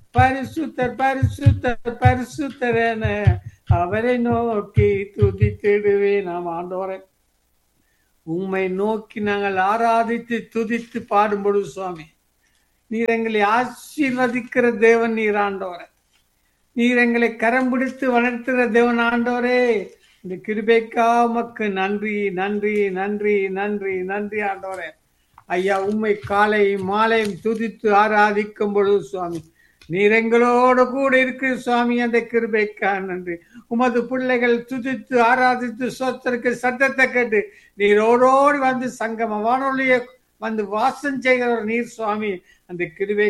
பரிசுத்தர் பரிசுத்தர் பரிசுத்தர் என அவரை நோக்கி துதித்திடுவே நாம் ஆண்டோரை உம்மை நோக்கி நாங்கள் ஆராதித்து துதித்து பாடும்பொழுது சுவாமி நீர் எங்களை ஆசீர்வதிக்கிற தேவன் நீர் ஆண்டோரை நீர் எங்களை கரம் பிடித்து வளர்த்துகிற தேவன் ஆண்டோரே இந்த கிருபைக்கா உமக்கு நன்றி நன்றி நன்றி நன்றி நன்றி ஆண்டோரே ஐயா உம்மை காலை மாலையும் துதித்து ஆராதிக்கும் பொழுது சுவாமி நீர் எங்களோடு கூட இருக்கு சுவாமி அந்த கிருபைக்கா நன்றி உமது பிள்ளைகள் துதித்து ஆராதித்து சொத்திற்கு சத்தத்தை கேட்டு நீர் ஓடோடி வந்து சங்கம வானொலியை வந்து வாசம் செய்கிற நீர் சுவாமி அந்த கிருபை